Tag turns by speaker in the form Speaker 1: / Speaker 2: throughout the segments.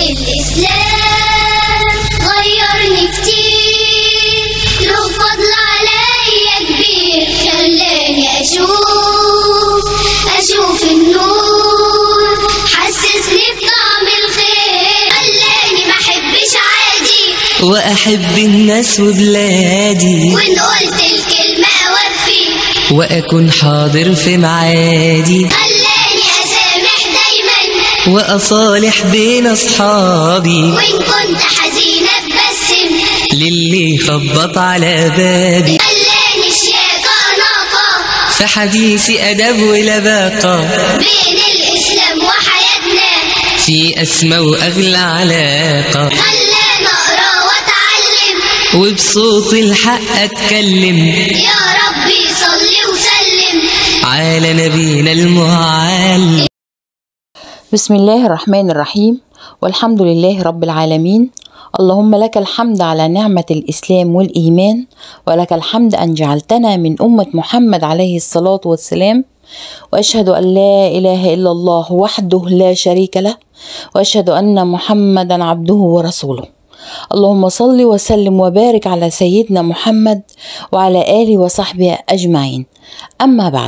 Speaker 1: الإسلام غيرني كتير له فضل عليا كبير خلاني أشوف أشوف النور حسسني بطعم الخير خلاني ما أحبش عادي
Speaker 2: وأحب الناس وبلادي
Speaker 1: وإن قلت الكلمة أوفي
Speaker 2: وأكون حاضر في معادي
Speaker 1: خلاني أسامح دايما
Speaker 2: وأصالح بين أصحابي
Speaker 1: وإن كنت حزينة ببسم
Speaker 2: للي خبط على بابي
Speaker 1: خلاني شياكة ناقة
Speaker 2: في حديثي أدب ولباقة
Speaker 1: بين الإسلام وحياتنا
Speaker 2: في أسمى وأغلى علاقة
Speaker 1: خلاني أقرأ وأتعلم
Speaker 2: وبصوت الحق أتكلم
Speaker 1: يا ربي صلي وسلم
Speaker 2: على نبينا المعلم
Speaker 3: بسم الله الرحمن الرحيم والحمد لله رب العالمين اللهم لك الحمد على نعمة الإسلام والإيمان ولك الحمد أن جعلتنا من أمة محمد عليه الصلاة والسلام وأشهد أن لا إله إلا الله وحده لا شريك له وأشهد أن محمدا عبده ورسوله اللهم صل وسلم وبارك على سيدنا محمد وعلى آله وصحبه أجمعين أما بعد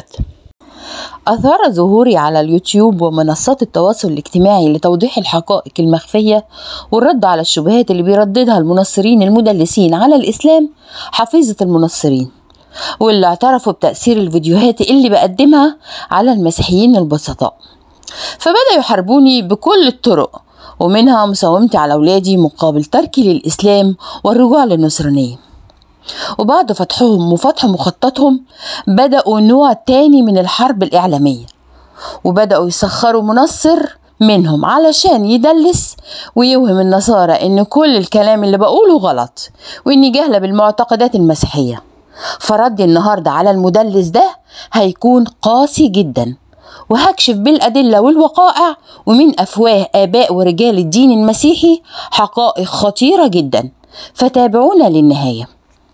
Speaker 3: أثار ظهوري على اليوتيوب ومنصات التواصل الاجتماعي لتوضيح الحقائق المخفية والرد على الشبهات اللي بيرددها المنصرين المدلسين على الإسلام حفيظة المنصرين واللي اعترفوا بتأثير الفيديوهات اللي بقدمها على المسيحيين البسطاء فبدأوا يحاربوني بكل الطرق ومنها مساومتي على أولادي مقابل تركي للإسلام والرجوع للنصرانية وبعد فتحهم وفتح مخططهم بدأوا نوع تاني من الحرب الإعلامية وبدأوا يسخروا منصر منهم علشان يدلس ويوهم النصارى إن كل الكلام اللي بقوله غلط وإني جاهلة بالمعتقدات المسيحية فردي النهاردة على المدلس ده هيكون قاسي جدا وهكشف بالأدلة والوقائع ومن أفواه آباء ورجال الدين المسيحي حقائق خطيرة جدا فتابعونا للنهاية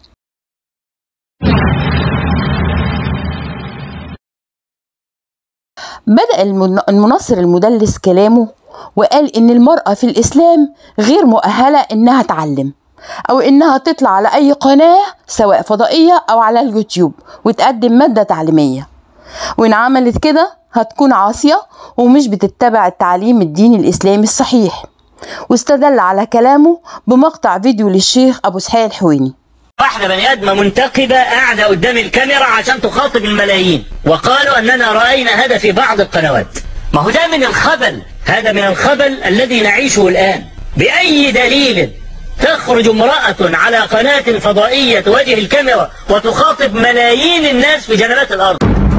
Speaker 3: بدأ المن- المنصر المدلس كلامه وقال إن المرأة في الإسلام غير مؤهلة إنها تعلم أو إنها تطلع على أي قناة سواء فضائية أو على اليوتيوب وتقدم مادة تعليمية وإن عملت كده هتكون عاصية ومش بتتبع التعليم الديني الإسلامي الصحيح واستدل على كلامه بمقطع فيديو للشيخ أبو سحيل الحويني
Speaker 4: واحدة بني آدمة منتقبة قاعدة قدام الكاميرا عشان تخاطب الملايين وقالوا أننا رأينا هذا في بعض القنوات ما هو ده من الخبل هذا من الخبل الذي نعيشه الآن بأي دليل تخرج امرأة على قناة فضائية تواجه الكاميرا وتخاطب ملايين الناس في جنبات الأرض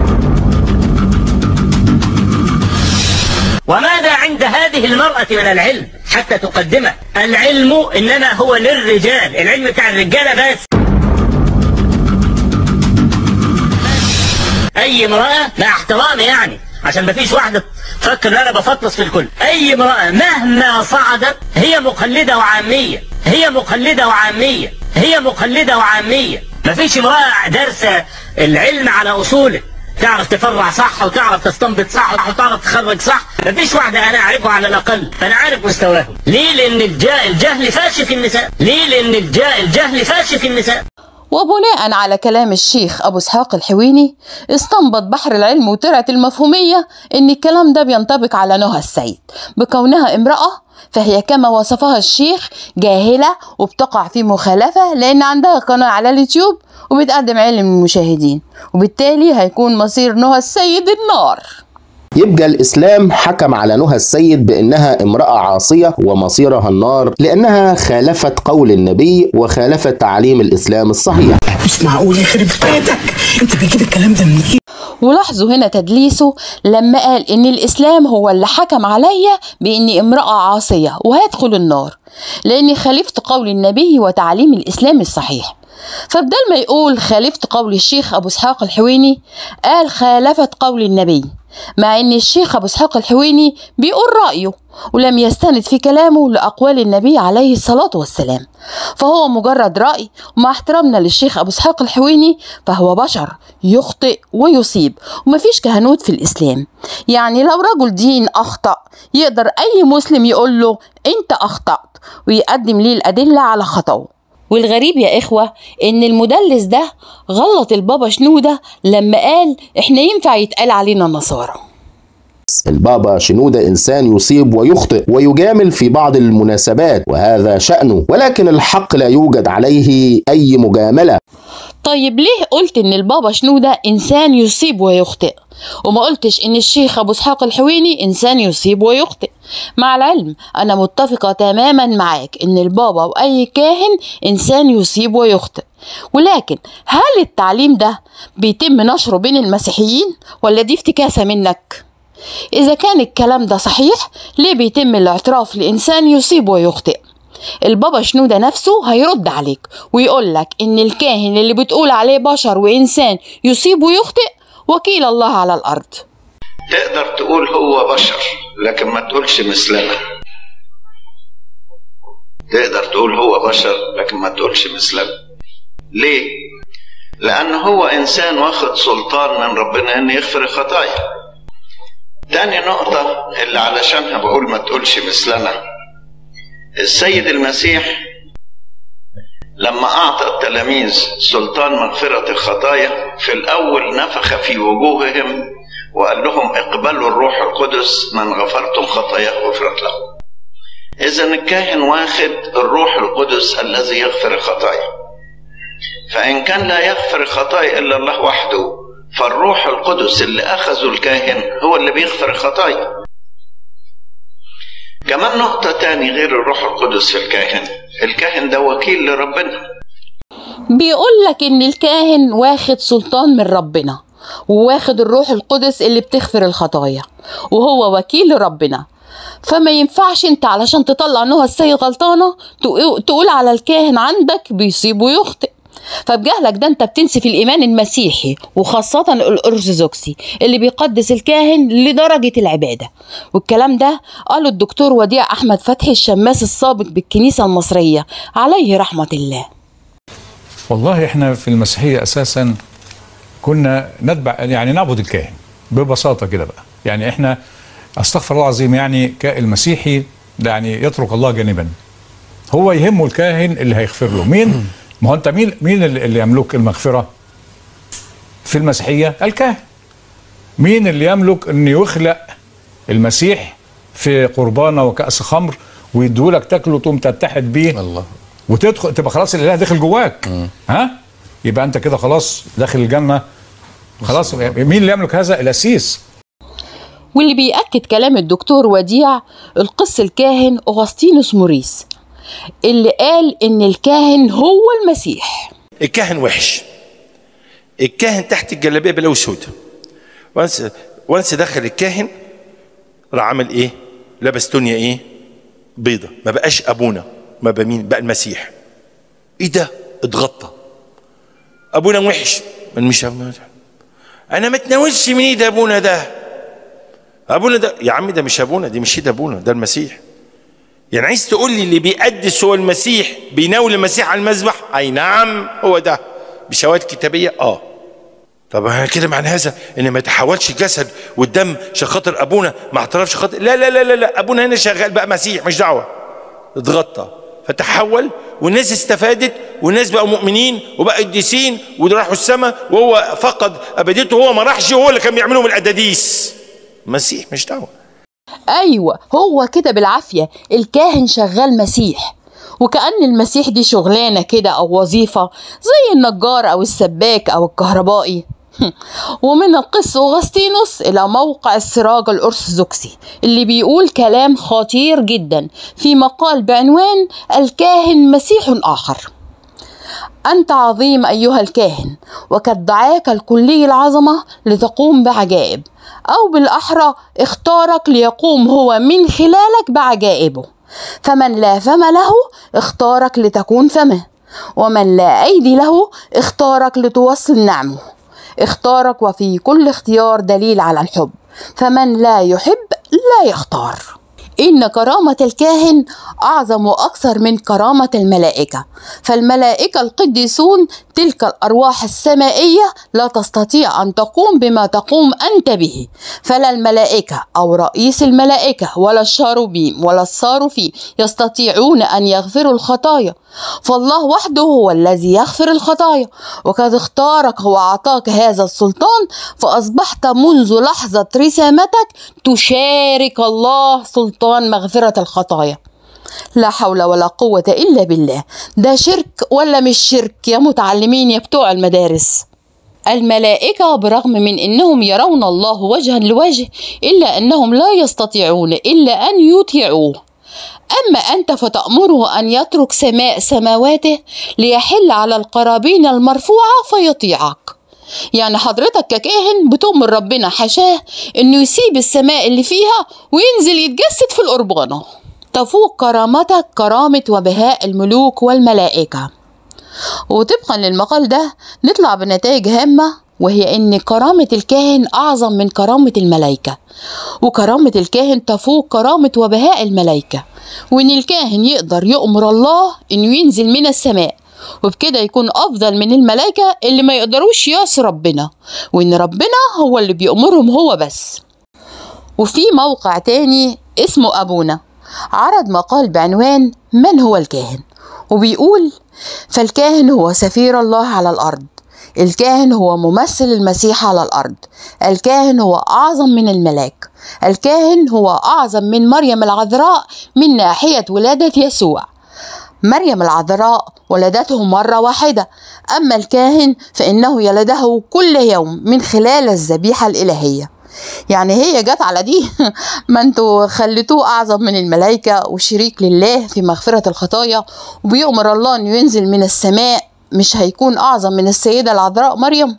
Speaker 4: وماذا عند هذه المرأة من العلم حتى تقدمه العلم إنما هو للرجال العلم بتاع الرجالة بس أي امرأة مع احترامي يعني عشان مفيش واحدة تفكر ان انا بفطس في الكل اي امرأة مهما صعدت هي مقلدة وعامية هي مقلدة وعامية هي مقلدة وعامية مفيش امرأة دارسة العلم على اصوله تعرف تفرع صح وتعرف تستنبط صح وتعرف تخرج صح مفيش واحدة انا اعرفها على الاقل فانا عارف مستواهم ليه لان الجا- الجهل فاشي في النساء ليه لان الجا- الجهل فاشي في النساء
Speaker 3: وبناء على كلام الشيخ أبو إسحاق الحويني استنبط بحر العلم وترعة المفهومية إن الكلام ده بينطبق على نهى السيد بكونها امرأة فهي كما وصفها الشيخ جاهلة وبتقع في مخالفة لأن عندها قناة على اليوتيوب وبتقدم علم للمشاهدين وبالتالي هيكون مصير نهى السيد النار
Speaker 5: يبقى الإسلام حكم على نهى السيد بأنها امرأة عاصية ومصيرها النار لأنها خالفت قول النبي وخالفت تعليم الإسلام الصحيح
Speaker 6: مش معقول يخرب بيتك انت بتجيب الكلام ده منين
Speaker 3: ولاحظوا هنا تدليسه لما قال ان الاسلام هو اللي حكم عليا باني امراه عاصيه وهدخل النار لاني خالفت قول النبي وتعليم الاسلام الصحيح فبدل ما يقول خالفت قول الشيخ ابو اسحاق الحويني قال خالفت قول النبي مع ان الشيخ ابو اسحاق الحويني بيقول رايه ولم يستند في كلامه لاقوال النبي عليه الصلاه والسلام فهو مجرد راي ومع احترامنا للشيخ ابو اسحاق الحويني فهو بشر يخطئ ويصيب ومفيش كهنوت في الاسلام يعني لو رجل دين اخطا يقدر اي مسلم يقول له انت اخطات ويقدم ليه الادله على خطأه والغريب يا إخوة إن المدلس ده غلط البابا شنودة لما قال إحنا ينفع يتقال علينا نصارى
Speaker 5: البابا شنودة إنسان يصيب ويخطئ ويجامل في بعض المناسبات وهذا شأنه ولكن الحق لا يوجد عليه أي مجاملة
Speaker 3: طيب ليه قلت إن البابا شنودة إنسان يصيب ويخطئ وما قلتش إن الشيخ أبو إسحاق الحويني إنسان يصيب ويخطئ مع العلم أنا متفقة تماما معاك إن البابا وأي كاهن إنسان يصيب ويخطئ ولكن هل التعليم ده بيتم نشره بين المسيحيين ولا دي افتكاسة منك؟ إذا كان الكلام ده صحيح ليه بيتم الاعتراف لإنسان يصيب ويخطئ؟ البابا شنودة نفسه هيرد عليك ويقول لك إن الكاهن اللي بتقول عليه بشر وإنسان يصيب ويخطئ وكيل الله على الأرض
Speaker 7: تقدر تقول هو بشر لكن ما تقولش مثلنا تقدر تقول هو بشر لكن ما تقولش مثلنا ليه لان هو انسان واخد سلطان من ربنا ان يغفر الخطايا تاني نقطة اللي علشانها بقول ما تقولش مثلنا السيد المسيح لما أعطى التلاميذ سلطان مغفرة الخطايا في الأول نفخ في وجوههم وقال لهم اقبلوا الروح القدس من غفرتم خطاياه غفرت له إذا الكاهن واخد الروح القدس الذي يغفر الخطايا فإن كان لا يغفر الخطايا إلا الله وحده فالروح القدس اللي أخذه الكاهن هو اللي بيغفر الخطايا كمان نقطة تاني غير الروح القدس في الكاهن الكاهن ده وكيل لربنا
Speaker 3: بيقول لك إن الكاهن واخد سلطان من ربنا وواخد الروح القدس اللي بتغفر الخطايا وهو وكيل ربنا فما ينفعش انت علشان تطلع نهى السيد غلطانة تقول على الكاهن عندك بيصيب ويخطئ فبجهلك ده انت بتنسف الايمان المسيحي وخاصة الارثوذكسي اللي بيقدس الكاهن لدرجة العبادة والكلام ده قاله الدكتور وديع احمد فتحي الشماس السابق بالكنيسة المصرية عليه رحمة الله
Speaker 8: والله احنا في المسيحية اساسا كنا نتبع يعني نعبد الكاهن ببساطة كده بقى يعني احنا استغفر الله العظيم يعني المسيحي يعني يترك الله جانبا هو يهمه الكاهن اللي هيغفر له مين ما هو انت مين مين اللي يملك المغفرة في المسيحية الكاهن مين اللي يملك ان يخلق المسيح في قربانة وكأس خمر ويدولك تاكله تقوم تتحد بيه
Speaker 9: الله
Speaker 8: وتدخل تبقى خلاص الاله داخل جواك ها يبقى انت كده خلاص داخل الجنه خلاص مين اللي يملك هذا الاسيس
Speaker 3: واللي بيأكد كلام الدكتور وديع القس الكاهن أغسطينوس موريس اللي قال إن الكاهن هو المسيح
Speaker 9: الكاهن وحش الكاهن تحت الجلابيه بلاوي سودا وانس وانس دخل الكاهن راح عمل ايه؟ لبس دنيا ايه؟ بيضه ما بقاش ابونا ما بقى مين؟ بقى المسيح ايه ده؟ اتغطى ابونا وحش من مش انا ما اتناولش من ايد ابونا ده ابونا ده يا عم ده مش ابونا دي مش ايد ابونا ده المسيح يعني عايز تقول لي اللي بيقدس هو المسيح بيناول المسيح على المذبح اي نعم هو ده بشواهد كتابيه اه طب انا كده معنى هذا ان ما يتحولش الجسد والدم عشان خاطر ابونا ما اعترفش خاطر لا لا لا لا, لا. ابونا هنا شغال بقى مسيح مش دعوه اتغطى فتحول والناس استفادت والناس بقوا مؤمنين وبقوا قديسين ودول راحوا السماء وهو فقد ابديته وهو ما راحش وهو اللي كان بيعملهم الاداديس مسيح مش دعوه
Speaker 3: أيوة هو كده بالعافية الكاهن شغال مسيح وكأن المسيح دي شغلانة كده أو وظيفة زي النجار أو السباك أو الكهربائي ومن القس أغسطينوس إلى موقع السراج الأرثوذكسي اللي بيقول كلام خطير جدا في مقال بعنوان الكاهن مسيح آخر أنت عظيم أيها الكاهن وقد دعاك الكلي العظمة لتقوم بعجائب أو بالأحرى اختارك ليقوم هو من خلالك بعجائبه فمن لا فم له اختارك لتكون فمه ومن لا أيدي له اختارك لتوصل نعمه اختارك وفي كل اختيار دليل على الحب فمن لا يحب لا يختار إن كرامة الكاهن أعظم وأكثر من كرامة الملائكة فالملائكة القديسون تلك الأرواح السمائية لا تستطيع أن تقوم بما تقوم أنت به فلا الملائكة أو رئيس الملائكة ولا الشاروبيم ولا الصاروفين يستطيعون أن يغفروا الخطايا فالله وحده هو الذي يغفر الخطايا وقد اختارك وأعطاك هذا السلطان فأصبحت منذ لحظة رسامتك تشارك الله سلطان مغفرة الخطايا لا حول ولا قوة إلا بالله ده شرك ولا مش شرك يا متعلمين يا بتوع المدارس الملائكة برغم من أنهم يرون الله وجها لوجه إلا أنهم لا يستطيعون إلا أن يطيعوه أما أنت فتأمره أن يترك سماء سماواته ليحل على القرابين المرفوعة فيطيعك يعني حضرتك ككاهن بتؤمر ربنا حشاه انه يسيب السماء اللي فيها وينزل يتجسد في القربانة تفوق كرامتك كرامة وبهاء الملوك والملائكة وطبقا للمقال ده نطلع بنتائج هامة وهي ان كرامة الكاهن اعظم من كرامة الملائكة وكرامة الكاهن تفوق كرامة وبهاء الملائكة وان الكاهن يقدر يؤمر الله انه ينزل من السماء وبكده يكون افضل من الملائكة اللي ما يقدروش يعصوا ربنا وان ربنا هو اللي بيأمرهم هو بس وفي موقع تاني اسمه أبونا عرض مقال بعنوان من هو الكاهن وبيقول فالكاهن هو سفير الله على الأرض الكاهن هو ممثل المسيح على الأرض الكاهن هو أعظم من الملاك الكاهن هو أعظم من مريم العذراء من ناحية ولادة يسوع مريم العذراء ولدته مرة واحدة أما الكاهن فإنه يلده كل يوم من خلال الذبيحة الإلهية يعني هي جت على دي ما انتوا خليتوه اعظم من الملائكه وشريك لله في مغفره الخطايا وبيؤمر الله انه ينزل من السماء مش هيكون اعظم من السيده العذراء مريم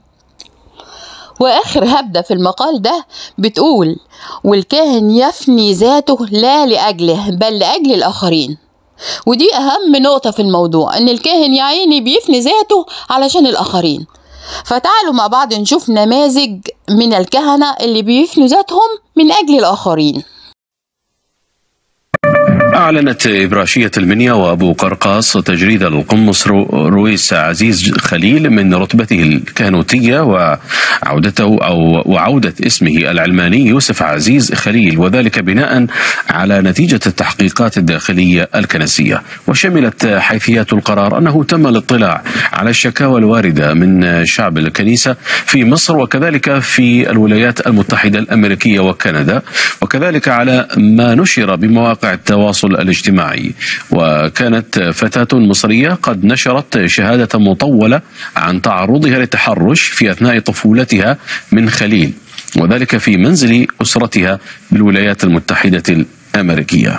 Speaker 3: واخر هبده في المقال ده بتقول والكاهن يفني ذاته لا لاجله بل لاجل الاخرين ودي اهم نقطه في الموضوع ان الكاهن يا عيني بيفني ذاته علشان الاخرين فتعالوا مع بعض نشوف نماذج من الكهنة اللي بيفنوا ذاتهم من أجل الآخرين
Speaker 10: أعلنت إبراشية المنيا وأبو قرقاص تجريد القمص رو- رويس عزيز خليل من رتبته الكهنوتية وعودته أو وعودة اسمه العلماني يوسف عزيز خليل وذلك بناء على نتيجة التحقيقات الداخلية الكنسية وشملت حيثيات القرار أنه تم الاطلاع على الشكاوى الواردة من شعب الكنيسة في مصر وكذلك في الولايات المتحدة الأمريكية وكندا وكذلك على ما نشر بمواقع التواصل الاجتماعي وكانت فتاة مصرية قد نشرت شهادة مطولة عن تعرضها للتحرش في أثناء طفولتها من خليل وذلك في منزل أسرتها بالولايات المتحدة الأمريكية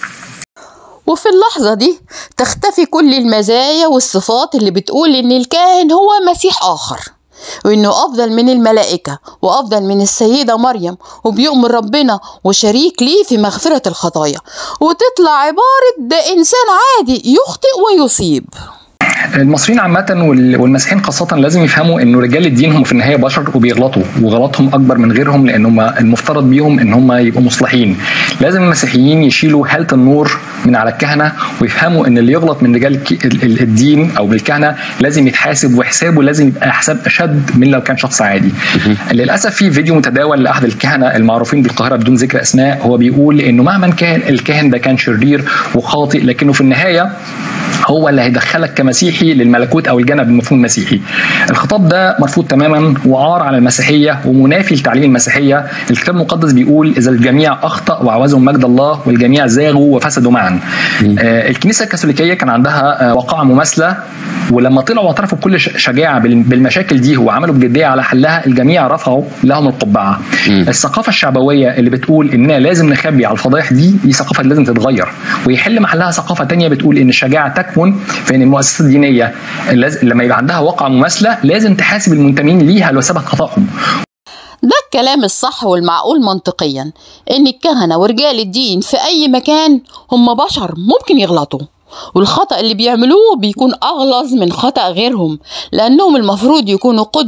Speaker 3: وفي اللحظة دي تختفي كل المزايا والصفات اللي بتقول إن الكاهن هو مسيح آخر وإنه أفضل من الملائكة وأفضل من السيدة مريم وبيؤمر ربنا وشريك ليه في مغفرة الخطايا وتطلع عبارة ده إنسان عادي يخطئ ويصيب
Speaker 11: المصريين عامة وال- والمسيحيين خاصة لازم يفهموا انه رجال الدين هم في النهاية بشر وبيغلطوا وغلطهم اكبر من غيرهم لان هم المفترض بيهم ان هم يبقوا مصلحين. لازم المسيحيين يشيلوا هالة النور من على الكهنة ويفهموا ان اللي يغلط من رجال الك- ال- ال- الدين او بالكهنة لازم يتحاسب وحسابه لازم يبقى حساب اشد من لو كان شخص عادي. للاسف في فيديو متداول لاحد الكهنة المعروفين بالقاهرة بدون ذكر اسماء هو بيقول انه مهما كان الكاهن ده كان شرير وخاطئ لكنه في النهاية هو اللي هيدخلك كمسيحي للملكوت او الجنه بالمفهوم المسيحي. الخطاب ده مرفوض تماما وعار على المسيحيه ومنافي لتعليم المسيحيه، الكتاب المقدس بيقول اذا الجميع اخطا وعوزهم مجد الله والجميع زاغوا وفسدوا معا. آه الكنيسه الكاثوليكيه كان عندها آه وقائع مماثله ولما طلعوا واعترفوا بكل ش- شجاعه بال- بالمشاكل دي وعملوا بجديه على حلها الجميع رفعوا لهم القبعه. الثقافه الشعبويه اللي بتقول اننا لازم نخبي على الفضائح دي دي ثقافه لازم تتغير ويحل محلها ثقافه تانية بتقول ان الشجاعه تكمن في ان المؤسسات الدينيه لاز- لما يبقى عندها واقعه مماثله لازم تحاسب المنتمين ليها لو ثبت خطأهم
Speaker 3: ده الكلام الصح والمعقول منطقيا إن الكهنة ورجال الدين في أي مكان هم بشر ممكن يغلطوا والخطأ اللي بيعملوه بيكون أغلظ من خطأ غيرهم لأنهم المفروض يكونوا قدوة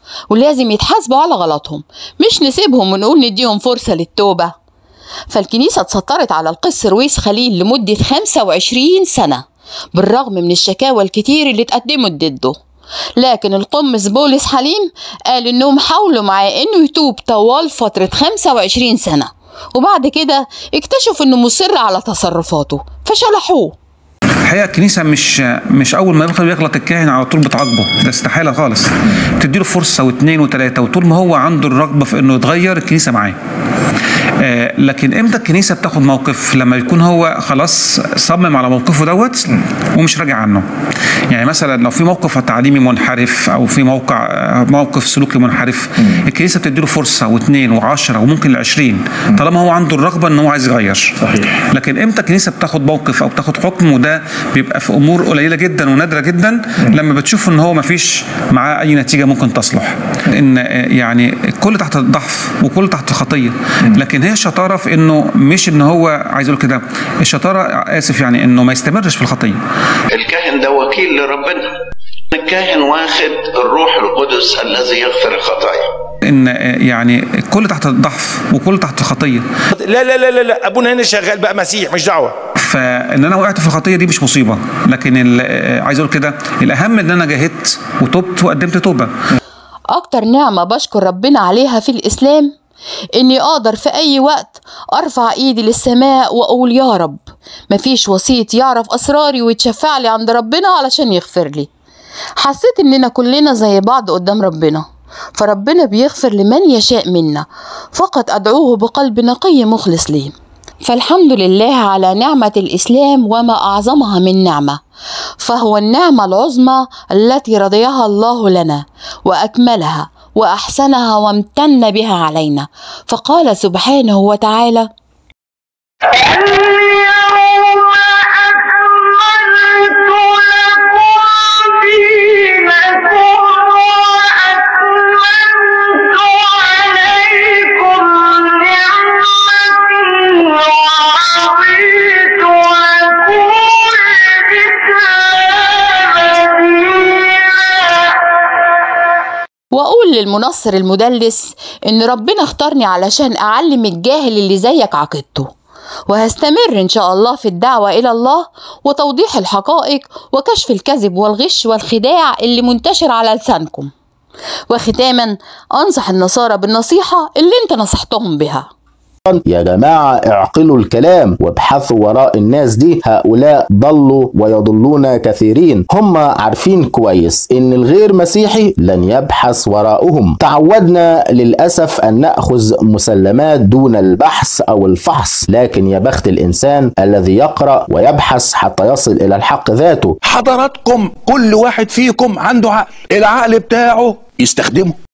Speaker 3: ولازم يتحاسبوا على غلطهم مش نسيبهم ونقول نديهم فرصة للتوبة فالكنيسة اتسترت على القس رويس خليل لمدة 25 سنة بالرغم من الشكاوى الكتير اللي اتقدمت ضده لكن القمص بولس حليم قال انهم حاولوا معاه انه يتوب طوال فترة 25 سنة وبعد كده اكتشفوا انه مصر على تصرفاته فشلحوه
Speaker 12: الحقيقه الكنيسه مش مش اول ما يغلط يغلط الكاهن على طول بتعاقبه ده استحاله خالص بتديله فرصه واثنين وثلاثه وطول ما هو عنده الرغبه في انه يتغير الكنيسه معاه آه لكن امتى الكنيسه بتاخد موقف لما يكون هو خلاص صمم على موقفه دوت ومش راجع عنه يعني مثلا لو في موقف تعليمي منحرف او في موقع آه، موقف سلوكي منحرف الكنيسه بتديله فرصه واثنين وعشرة وممكن لعشرين طالما هو عنده الرغبه ان هو عايز يغير صحيح لكن امتى الكنيسه بتاخد موقف او بتاخد حكم وده بيبقى في امور قليله جدا ونادره جدا لما بتشوف ان هو ما فيش معاه اي نتيجه ممكن تصلح ان آه، يعني الكل تحت الضعف وكل تحت الخطيه لكن هي الشطاره في انه مش ان هو عايز اقول كده الشطاره اسف يعني انه ما يستمرش في الخطيه
Speaker 7: الكاهن ده وكيل لربنا الكاهن واخد الروح القدس الذي يغفر الخطايا
Speaker 12: ان آه، يعني الكل تحت الضعف وكل تحت الخطيه
Speaker 9: لا لا لا لا, لا. ابونا هنا شغال بقى مسيح مش دعوه
Speaker 12: فان انا وقعت في الخطيه دي مش مصيبه لكن ال- آه، عايز اقول كده الاهم ان انا جاهدت وتبت وقدمت توبه
Speaker 3: أكتر نعمة بشكر ربنا عليها في الإسلام إني أقدر في أي وقت أرفع إيدي للسماء وأقول يا رب مفيش وسيط يعرف أسراري ويتشفع لي عند ربنا علشان يغفر لي حسيت إننا كلنا زي بعض قدام ربنا فربنا بيغفر لمن يشاء منا فقط أدعوه بقلب نقي مخلص ليه فالحمد لله على نعمة الإسلام وما أعظمها من نعمة فهو النعمة العظمى التي رضيها الله لنا وأكملها وأحسنها وامتن بها علينا فقال سبحانه وتعالى وأقول للمنصر المدلس إن ربنا اختارني علشان أعلم الجاهل اللي زيك عقيدته وهستمر إن شاء الله في الدعوة إلى الله وتوضيح الحقائق وكشف الكذب والغش والخداع اللي منتشر على لسانكم وختاما أنصح النصارى بالنصيحة اللي انت نصحتهم بها
Speaker 5: يا جماعة اعقلوا الكلام وابحثوا وراء الناس دي هؤلاء ضلوا ويضلون كثيرين هم عارفين كويس ان الغير مسيحي لن يبحث وراءهم تعودنا للأسف أن نأخذ مسلمات دون البحث أو الفحص لكن يا بخت الإنسان الذي يقرأ ويبحث حتى يصل إلى الحق ذاته
Speaker 13: حضراتكم كل واحد فيكم عنده عقل العقل بتاعه يستخدمه